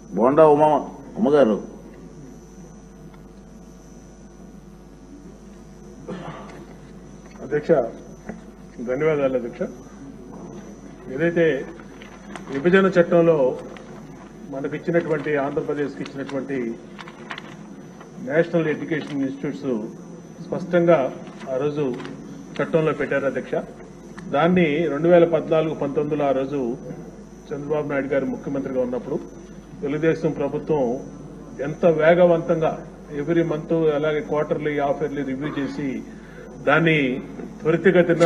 బోండా ఉమా ఉమ్మగారు అధ్యక్ష ధన్యవాదాలు అధ్యక్ష ఏదైతే విభజన చట్టంలో మనకు ఇచ్చినటువంటి ఆంధ్రప్రదేశ్కి ఇచ్చినటువంటి నేషనల్ ఎడ్యుకేషన్ ఇన్స్టిట్యూట్స్ స్పష్టంగా ఆ రోజు చట్టంలో పెట్టారు అధ్యక్ష దాన్ని రెండు వేల పద్నాలుగు పంతొమ్మిదిలో ఆ రోజు చంద్రబాబు నాయుడు గారు ముఖ్యమంత్రిగా ఉన్నప్పుడు తెలుగుదేశం ప్రభుత్వం ఎంత వేగవంతంగా ఎవ్రీ మంత్ అలాగే క్వార్టర్లీ హాఫ్ ఇయర్లీ రివ్యూ చేసి దాన్ని త్వరితగతిన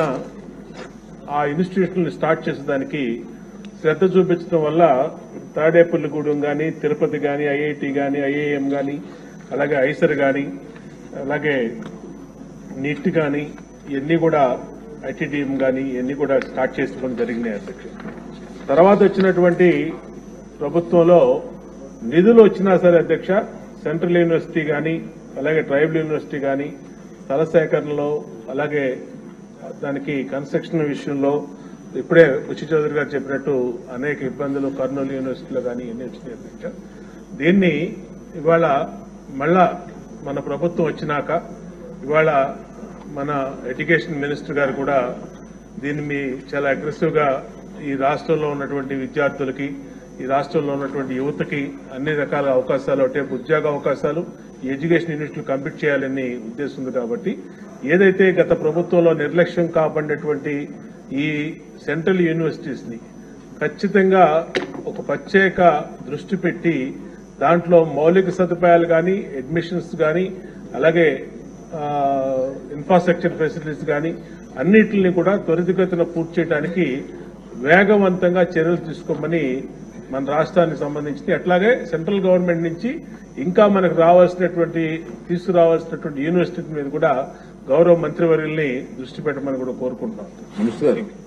ఆ ఇన్స్టిట్యూషన్ స్టార్ట్ చేసేదానికి శ్రద్ధ చూపించడం వల్ల తాడేపల్లిగూడెం కానీ తిరుపతి కానీ ఐఐటి కానీ ఐఐఎం కానీ అలాగే ఐసర్ కానీ అలాగే నిట్ కానీ ఇవన్నీ కూడా ఐటీడీఎం కానీ ఇవన్నీ కూడా స్టార్ట్ చేసుకోవడం జరిగినాయి అధ్యక్ష తర్వాత వచ్చినటువంటి ప్రభుత్వంలో నిధులు వచ్చినా సరే అధ్యక్ష సెంట్రల్ యూనివర్సిటీ కానీ అలాగే ట్రైబల్ యూనివర్సిటీ కానీ స్థల సేకరణలో అలాగే దానికి కన్స్ట్రక్షన్ విషయంలో ఇప్పుడే రుచి చౌదరి గారు చెప్పినట్టు అనేక ఇబ్బందులు కర్నూలు యూనివర్సిటీలో కానీ ఎన్ని వచ్చినాయి అధ్యక్ష దీన్ని ఇవాళ మళ్ళా మన ప్రభుత్వం వచ్చినాక ఇవాళ మన ఎడ్యుకేషన్ మినిస్టర్ గారు కూడా దీన్ని మీ చాలా అగ్రెసివ్ గా ఈ రాష్ట్రంలో ఉన్నటువంటి విద్యార్థులకి ఈ రాష్ట్రంలో ఉన్నటువంటి యువతకి అన్ని రకాల అవకాశాలు అంటే ఉద్యోగ అవకాశాలు ఈ ఎడ్యుకేషన్ యూనివర్సిటీలు కంప్లీట్ చేయాలని ఉద్దేశం ఉంది కాబట్టి ఏదైతే గత ప్రభుత్వంలో నిర్లక్ష్యం కాబడినటువంటి ఈ సెంట్రల్ యూనివర్సిటీస్ ని ఖచ్చితంగా ఒక ప్రత్యేక దృష్టి పెట్టి దాంట్లో మౌలిక సదుపాయాలు కానీ అడ్మిషన్స్ కానీ అలాగే ఇన్ఫ్రాస్ట్రక్చర్ ఫెసిలిటీస్ కానీ అన్నిటిని కూడా త్వరితగతిన పూర్తి చేయడానికి వేగవంతంగా చర్యలు తీసుకోమని మన రాష్ట్రానికి సంబంధించి అట్లాగే సెంట్రల్ గవర్నమెంట్ నుంచి ఇంకా మనకు రావాల్సినటువంటి తీసుకురావాల్సినటువంటి యూనివర్సిటీ మీద కూడా గౌరవ మంత్రివర్యుల్ని దృష్టి పెట్టమని కూడా కోరుకుంటున్నాం మినిస్టర్ గారు